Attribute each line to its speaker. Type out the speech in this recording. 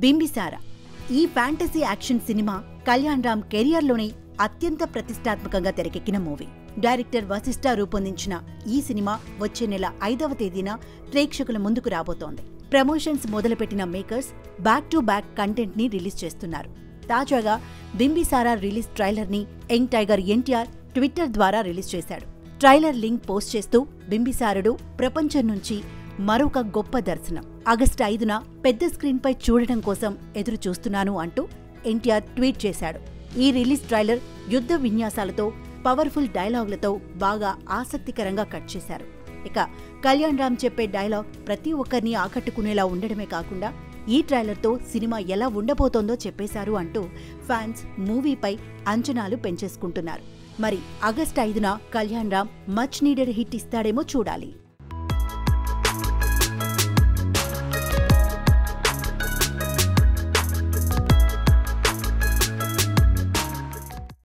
Speaker 1: బింబిసార ఈ fantasy action cinema Kalyan Ram కెరియర్లోనే అత్యంత ప్రతిష్టాత్మకంగా తెరకెక్కిన మూవీ డైరెక్టర్ వశిష్ఠ రూపొందించిన ఈ సినిమా వచ్చే నెల ఐదవ తేదీన ప్రేక్షకుల ముందుకు రాబోతోంది ప్రమోషన్స్ మొదలుపెట్టిన makers back to back content ని రిలీజ్ చేస్తున్నారు తాజాగా బింబిసారా రిలీజ్ ట్రైలర్ ని యంగ్ టైగర్ ఎన్టీఆర్ ట్విట్టర్ ద్వారా రిలీజ్ చేశాడు ట్రైలర్ లింక్ పోస్ట్ చేస్తూ బింబిసారుడు ప్రపంచం నుంచి మరొక గొప్ప దర్శనం ఆగస్టు ఐదున పెద్ద స్క్రీన్పై చూడటం కోసం ఎదురు చూస్తున్నాను అంటూ ఎన్టీఆర్ ట్వీట్ చేశాడు ఈ రిలీజ్ ట్రైలర్ యుద్ధ విన్యాసాలతో పవర్ఫుల్ డైలాగులతో బాగా ఆసక్తికరంగా కట్ చేశారు ఇక కళ్యాణ్ రామ్ చెప్పే డైలాగ్ ప్రతి ఒక్కరిని ఆకట్టుకునేలా ఉండడమే కాకుండా ఈ ట్రైలర్తో సినిమా ఎలా ఉండబోతోందో చెప్పేశారు అంటూ ఫ్యాన్స్ మూవీపై అంచనాలు పెంచేసుకుంటున్నారు మరి ఆగస్టు ఐదున Kalyan Ram much needed hit ఇస్తాడేమో చూడాలి